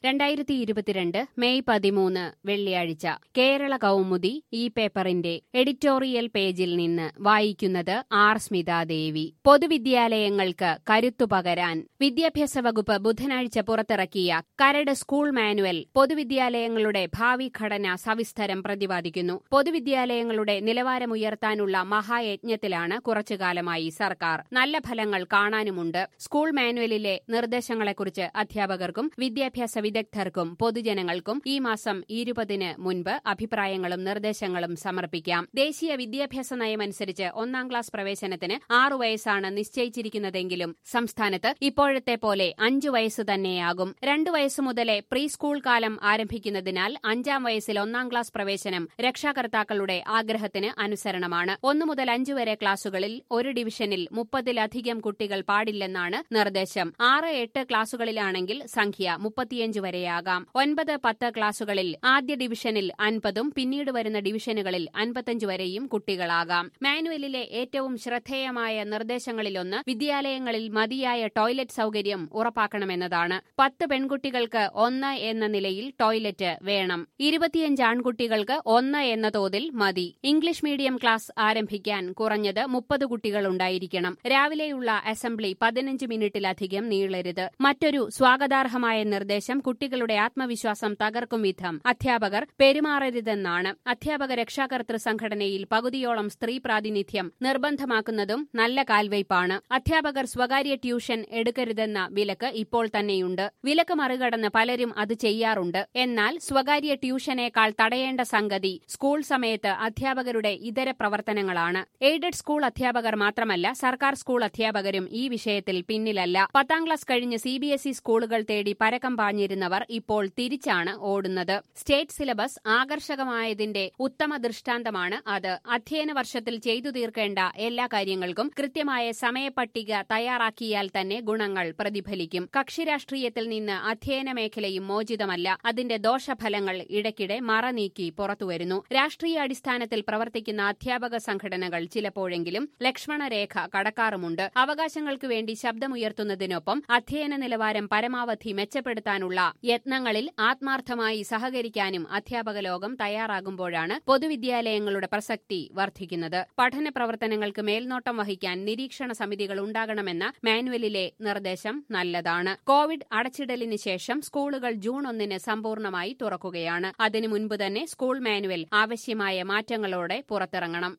രണ്ടായിരത്തി ഇരുപത്തിരണ്ട് മെയ് പതിമൂന്ന് വെള്ളിയാഴ്ച കേരള കൗമുദി ഈ പേപ്പറിന്റെ എഡിറ്റോറിയൽ പേജിൽ നിന്ന് വായിക്കുന്നത് ആർ സ്മിതാദേവി പൊതുവിദ്യാലയങ്ങൾക്ക് കരുത്തു പകരാൻ വിദ്യാഭ്യാസ വകുപ്പ് ബുധനാഴ്ച പുറത്തിറക്കിയ കരട് സ്കൂൾ മാനുവൽ പൊതുവിദ്യാലയങ്ങളുടെ ഭാവി ഘടന സവിസ്തരം പ്രതിപാദിക്കുന്നു പൊതുവിദ്യാലയങ്ങളുടെ നിലവാരമുയർത്താനുള്ള മഹായജ്ഞത്തിലാണ് കുറച്ചുകാലമായി സർക്കാർ നല്ല ഫലങ്ങൾ കാണാനുമുണ്ട് സ്കൂൾ മാനുവലിലെ നിർദ്ദേശങ്ങളെക്കുറിച്ച് അധ്യാപകർക്കും വിദ്യാഭ്യാസ വിദഗ്ധർക്കും പൊതുജനങ്ങൾക്കും ഈ മാസം ഇരുപതിന് മുൻപ് അഭിപ്രായങ്ങളും നിർദ്ദേശങ്ങളും സമർപ്പിക്കാം ദേശീയ വിദ്യാഭ്യാസ നയമനുസരിച്ച് ഒന്നാം ക്ലാസ് പ്രവേശനത്തിന് ആറു വയസ്സാണ് നിശ്ചയിച്ചിരിക്കുന്നതെങ്കിലും സംസ്ഥാനത്ത് ഇപ്പോഴത്തെ പോലെ അഞ്ചു വയസ്സ് തന്നെയാകും രണ്ടു വയസ്സ് മുതലേ പ്രീ സ്കൂൾ കാലം ആരംഭിക്കുന്നതിനാൽ അഞ്ചാം വയസ്സിൽ ഒന്നാം ക്ലാസ് പ്രവേശനം രക്ഷാകർത്താക്കളുടെ ആഗ്രഹത്തിന് അനുസരണമാണ് ഒന്നു മുതൽ അഞ്ചു വരെ ക്ലാസുകളിൽ ഒരു ഡിവിഷനിൽ മുപ്പതിലധികം കുട്ടികൾ പാടില്ലെന്നാണ് നിർദ്ദേശം ആറ് എട്ട് ക്ലാസുകളിലാണെങ്കിൽ സംഖ്യ മുപ്പത്തിയഞ്ച് വരെയാകാം ഒൻപത് പത്ത് ക്ലാസുകളിൽ ആദ്യ ഡിവിഷനിൽ അൻപതും പിന്നീട് വരുന്ന ഡിവിഷനുകളിൽ അൻപത്തഞ്ച് വരെയും കുട്ടികളാകാം മാനുവലിലെ ഏറ്റവും ശ്രദ്ധേയമായ നിർദ്ദേശങ്ങളിലൊന്ന് വിദ്യാലയങ്ങളിൽ മതിയായ ടോയ്ലറ്റ് സൌകര്യം ഉറപ്പാക്കണമെന്നതാണ് പത്ത് പെൺകുട്ടികൾക്ക് ഒന്ന് എന്ന നിലയിൽ ടോയ്ലറ്റ് വേണം ഇരുപത്തിയഞ്ച് ആൺകുട്ടികൾക്ക് ഒന്ന് എന്ന തോതിൽ മതി ഇംഗ്ലീഷ് മീഡിയം ക്ലാസ് ആരംഭിക്കാൻ കുറഞ്ഞത് മുപ്പത് കുട്ടികളുണ്ടായിരിക്കണം രാവിലെയുള്ള അസംബ്ലി പതിനഞ്ച് മിനിറ്റിലധികം നീളരുത് മറ്റൊരു സ്വാഗതാർഹമായ നിർദ്ദേശം കുട്ടികളുടെ ആത്മവിശ്വാസം തകർക്കും വിധം അധ്യാപകർ പെരുമാറരുതെന്നാണ് അധ്യാപക രക്ഷാകർതൃ സംഘടനയിൽ പകുതിയോളം സ്ത്രീ പ്രാതിനിധ്യം നിർബന്ധമാക്കുന്നതും നല്ല കാൽവയ്പാണ് അധ്യാപകർ സ്വകാര്യ ട്യൂഷൻ എടുക്കരുതെന്ന വിലക്ക് ഇപ്പോൾ തന്നെയുണ്ട് വിലക്ക് മറികടന്ന് പലരും അത് ചെയ്യാറുണ്ട് എന്നാൽ സ്വകാര്യ ട്യൂഷനേക്കാൾ തടയേണ്ട സംഗതി സ്കൂൾ സമയത്ത് അധ്യാപകരുടെ ഇതര പ്രവർത്തനങ്ങളാണ് എയ്ഡഡ് സ്കൂൾ അധ്യാപകർ മാത്രമല്ല സർക്കാർ സ്കൂൾ അധ്യാപകരും ഈ വിഷയത്തിൽ പിന്നിലല്ല പത്താം ക്ലാസ് കഴിഞ്ഞ് സി ബി എസ് ഇ സ്കൂളുകൾ തേടി പരക്കം പാഞ്ഞിരുന്നവർ ഇപ്പോൾ തിരിച്ചാണ് ഓടുന്നത് സ്റ്റേറ്റ് സിലബസ് ആകർഷകമായതിന്റെ ഉത്തമ ദൃഷ്ടാന്തമാണ് അത് അധ്യയന വർഷത്തിൽ ചെയ്തു തീർക്കേണ്ട എല്ലാ കാര്യങ്ങൾക്കും കൃത്യമായ സമയപട്ടിക തയ്യാറാക്കിയാൽ തന്നെ ഗുണങ്ങൾ പ്രതിഫലിക്കും കക്ഷിരാഷ്ട്രീയത്തിൽ നിന്ന് അധ്യയന മേഖലയും മോചിതമല്ല അതിന്റെ ദോഷഫലങ്ങൾ ഇടയ്ക്കിടെ മറനീക്കി പുറത്തുവരുന്നു രാഷ്ട്രീയ അടിസ്ഥാനത്തിൽ പ്രവർത്തിക്കുന്ന അധ്യാപക സംഘടനകൾ ചിലപ്പോഴെങ്കിലും ലക്ഷ്മണരേഖ കടക്കാറുമുണ്ട് അവകാശങ്ങൾക്ക് വേണ്ടി ശബ്ദമുയർത്തുന്നതിനൊപ്പം അധ്യയന നിലവാരം പരമാവധി മെച്ചപ്പെടുത്താനുള്ള യത്നങ്ങളിൽ ആത്മാർത്ഥമായി സഹകരിക്കാനും അധ്യാപക ലോകം തയ്യാറാകുമ്പോഴാണ് പൊതുവിദ്യാലയങ്ങളുടെ പ്രസക്തി വർദ്ധിക്കുന്നത് പഠന പ്രവർത്തനങ്ങൾക്ക് മേൽനോട്ടം വഹിക്കാൻ നിരീക്ഷണ സമിതികൾ ഉണ്ടാകണമെന്ന മാനുവലിലെ നിർദ്ദേശം നല്ലതാണ് കോവിഡ് അടച്ചിടലിന് ശേഷം സ്കൂളുകൾ ജൂൺ ഒന്നിന് സമ്പൂർണ്ണമായി തുറക്കുകയാണ് അതിനു മുൻപ് തന്നെ സ്കൂൾ മാനുവൽ ആവശ്യമായ മാറ്റങ്ങളോടെ പുറത്തിറങ്ങണം